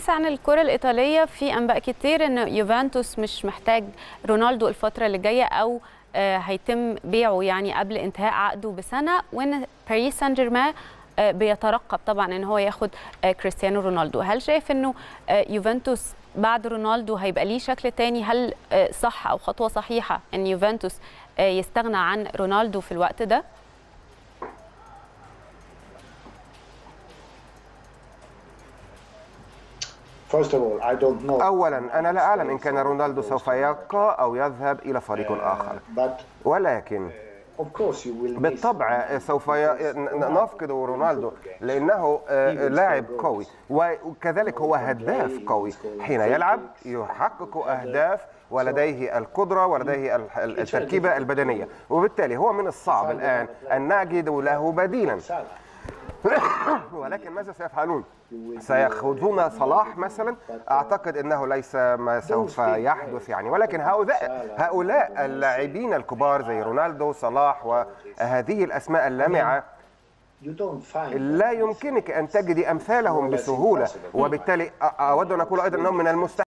عن الكرة الإيطالية في أنباء كتير إن يوفنتوس مش محتاج رونالدو الفترة اللي جاية أو آه، هيتم بيعه يعني قبل انتهاء عقده بسنة وإن باريس سان جيرمان آه، بيترقب طبعا إن هو ياخد آه، كريستيانو رونالدو هل شايف إنه آه، يوفنتوس بعد رونالدو هيبقى ليه شكل تاني هل آه، صح أو خطوة صحيحة إن يوفنتوس آه، يستغنى عن رونالدو في الوقت ده؟ First of all, I don't know. أولا أنا لا أعلم إن كان رونالدو سوف يبقى أو يذهب إلى فريق آخر But ولكن of course you will miss بالطبع سوف ي- ن- نفقد رونالدو لأنه آه، لاعب قوي وكذلك هو هداف قوي حين يلعب يحقق أهداف ولديه القدرة ولديه ال- ال- التركيبة البدنية وبالتالي هو من الصعب الآن أن نجد له بديلا Salah. ولكن ماذا سيفعلون؟ سيأخذون صلاح مثلا أعتقد أنه ليس ما سوف يحدث يعني ولكن هؤلاء هؤلاء اللاعبين الكبار زي رونالدو صلاح وهذه الأسماء اللامعة You don't find لا يمكنك أن تجدي أمثالهم بسهولة وبالتالي أ- أود أن أقول أيضا أنهم من المستحيل